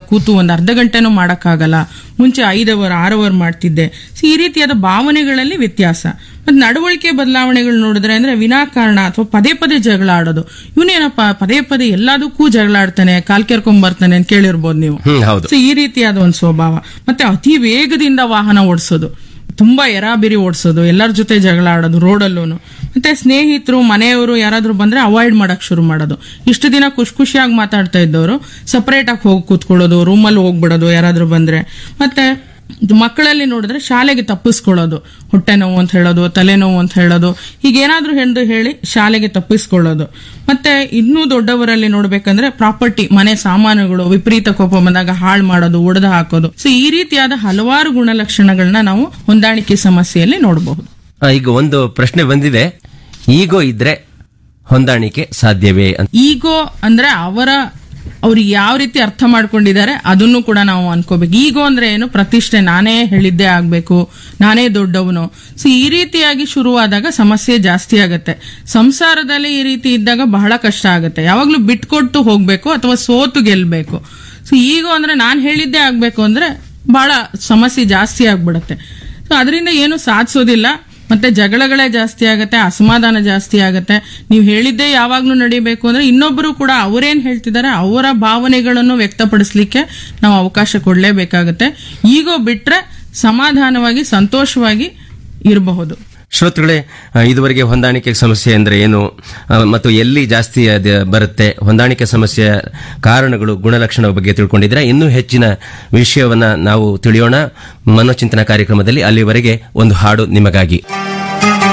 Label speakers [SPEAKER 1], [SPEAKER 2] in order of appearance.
[SPEAKER 1] ಕೂತು ಒಂದು ಅರ್ಧ ಗಂಟೆನೂ ಮಾಡೋಕ್ಕಾಗಲ್ಲ ಮುಂಚೆ ಐದು ಅವರ್ ಆರು ಅವರ್ ಮಾಡ್ತಿದ್ದೆ ಸೊ ಈ ರೀತಿಯಾದ ಭಾವನೆಗಳಲ್ಲಿ ವ್ಯತ್ಯಾಸ ಮತ್ತು ನಡವಳಿಕೆ ಬದಲಾವಣೆಗಳು ನೋಡಿದ್ರೆ ಅಂದ್ರೆ ವಿನಾಕಾರಣ ಅಥವಾ ಪದೇ ಪದೇ ಜಗಳ ಆಡೋದು ಇವನೇನಪ್ಪ ಪದೇ ಪದೇ ಎಲ್ಲದಕ್ಕೂ ಜಗಳ ಆಡ್ತಾನೆ ಕಾಲ್ ಕೆರ್ಕೊಂಡ್ ಬರ್ತಾನೆ ಅಂತ ಕೇಳಿರ್ಬೋದು ನೀವು
[SPEAKER 2] ಹ್ಮ್ ಹೌದು
[SPEAKER 1] ಸೊ ಈ ರೀತಿಯಾದ ಒಂದು ಸ್ವಭಾವ ಮತ್ತೆ ಅತಿ ವೇಗದಿಂದ ವಾಹನ ಓಡಿಸೋದು ತುಂಬಾ ಎರಾಬಿರಿ ಓಡಿಸೋದು ಎಲ್ಲರ ಜೊತೆ ಜಗಳ ಆಡೋದು ರೋಡಲ್ಲೂ ಮತ್ತೆ ಸ್ನೇಹಿತರು ಮನೆಯವರು ಯಾರಾದ್ರೂ ಬಂದ್ರೆ ಅವಾಯ್ಡ್ ಮಾಡಕ್ ಶುರು ಮಾಡೋದು ಇಷ್ಟು ದಿನ ಖುಷಿ ಖುಷಿಯಾಗಿ ಮಾತಾಡ್ತಾ ಇದ್ದವರು ಸಪರೇಟ್ ಆಗಿ ಹೋಗಿ ಕೂತ್ಕೊಳ್ಳೋದು ರೂಮಲ್ಲಿ ಹೋಗ್ಬಿಡೋದು ಯಾರಾದ್ರೂ ಬಂದ್ರೆ ಮತ್ತೆ ಮಕ್ಕಳಲ್ಲಿ ನೋಡಿದ್ರೆ ಶಾಲೆಗೆ ತಪ್ಪಿಸ್ಕೊಳ್ಳೋದು ಹೊಟ್ಟೆ ನೋವು ಅಂತ ಹೇಳೋದು ತಲೆನೋವು ಅಂತ ಹೇಳೋದು ಹೀಗೇನಾದ್ರೂ ಎಂದು ಹೇಳಿ ಶಾಲೆಗೆ ತಪ್ಪಿಸ್ಕೊಳ್ಳೋದು ಮತ್ತೆ ಇನ್ನೂ ದೊಡ್ಡವರಲ್ಲಿ ನೋಡ್ಬೇಕಂದ್ರೆ ಪ್ರಾಪರ್ಟಿ ಮನೆ ಸಾಮಾನುಗಳು ವಿಪರೀತ ಕೋಪ ಬಂದಾಗ ಹಾಳು ಮಾಡೋದು ಒಡೆದು ಹಾಕೋದು ಸೊ ಈ ರೀತಿಯಾದ ಹಲವಾರು ಗುಣಲಕ್ಷಣಗಳನ್ನ ನಾವು ಹೊಂದಾಣಿಕೆ ಸಮಸ್ಯೆಯಲ್ಲಿ ನೋಡಬಹುದು
[SPEAKER 2] ಆ, ಈಗ ಒಂದು ಪ್ರಶ್ನೆ ಬಂದಿದೆ ಈಗೋ ಇದ್ರೆ ಹೊಂದಾಣಿಕೆ ಸಾಧ್ಯವೇ ಅಂತ
[SPEAKER 1] ಈಗೋ ಅಂದ್ರೆ ಅವರ ಅವ್ರು ಯಾವ ರೀತಿ ಅರ್ಥ ಮಾಡ್ಕೊಂಡಿದ್ದಾರೆ ಅದನ್ನು ಕೂಡ ನಾವು ಅನ್ಕೋಬೇಕು ಈಗೋ ಅಂದ್ರೆ ಏನು ಪ್ರತಿಷ್ಠೆ ನಾನೇ ಹೇಳಿದ್ದೇ ಆಗ್ಬೇಕು ನಾನೇ ದೊಡ್ಡವನು ಸೊ ಈ ರೀತಿಯಾಗಿ ಶುರುವಾದಾಗ ಸಮಸ್ಯೆ ಜಾಸ್ತಿ ಆಗತ್ತೆ ಸಂಸಾರದಲ್ಲಿ ಈ ರೀತಿ ಇದ್ದಾಗ ಬಹಳ ಕಷ್ಟ ಆಗುತ್ತೆ ಯಾವಾಗ್ಲೂ ಬಿಟ್ಕೊಟ್ಟು ಹೋಗ್ಬೇಕು ಅಥವಾ ಸೋತು ಗೆಲ್ಬೇಕು ಸೊ ಈಗೋ ಅಂದ್ರೆ ನಾನು ಹೇಳಿದ್ದೇ ಆಗ್ಬೇಕು ಅಂದ್ರೆ ಬಹಳ ಸಮಸ್ಯೆ ಜಾಸ್ತಿ ಆಗ್ಬಿಡತ್ತೆ ಸೊ ಅದರಿಂದ ಏನು ಸಾಧಿಸೋದಿಲ್ಲ ಮತ್ತೆ ಜಗಳಗಳೇ ಜಾಸ್ತಿ ಆಗತ್ತೆ ಅಸಮಾಧಾನ ಜಾಸ್ತಿ ಆಗತ್ತೆ ನೀವು ಹೇಳಿದ್ದೇ ಯಾವಾಗ್ಲೂ ನಡಿಬೇಕು ಅಂದ್ರೆ ಇನ್ನೊಬ್ಬರು ಕೂಡ ಅವರೇನ್ ಹೇಳ್ತಿದ್ದಾರೆ ಅವರ ಭಾವನೆಗಳನ್ನು ವ್ಯಕ್ತಪಡಿಸ್ಲಿಕ್ಕೆ ನಾವು ಅವಕಾಶ ಕೊಡ್ಲೇಬೇಕಾಗತ್ತೆ ಈಗೋ ಬಿಟ್ರೆ ಸಮಾಧಾನವಾಗಿ ಸಂತೋಷವಾಗಿ ಇರಬಹುದು
[SPEAKER 2] ಶ್ರೋತೃಗಳೇ ಆ, ಇದುವರೆಗೆ ಹೊಂದಾಣಿಕೆ ಸಮಸ್ಯೆ ಅಂದ್ರೆ ಏನು ಆ, ಮತ್ತು ಎಲ್ಲಿ ಜಾಸ್ತಿ ಅದ ಬರುತ್ತೆ ಹೊಂದಾಣಿಕೆ ಸಮಸ್ಯೆಯ ಕಾರಣಗಳು ಗುಣಲಕ್ಷಣಗಳ ಬಗ್ಗೆ ತಿಳ್ಕೊಂಡಿದ್ರೆ ಇನ್ನೂ ಹೆಚ್ಚಿನ ವಿಷಯವನ್ನ ನಾವು ತಿಳಿಯೋಣ ಮನೋಚಿಂತನ ಕಾರ್ಯಕ್ರಮದಲ್ಲಿ ಅಲ್ಲಿವರೆಗೆ ಒಂದು ಹಾಡು ನಿಮಗಾಗಿ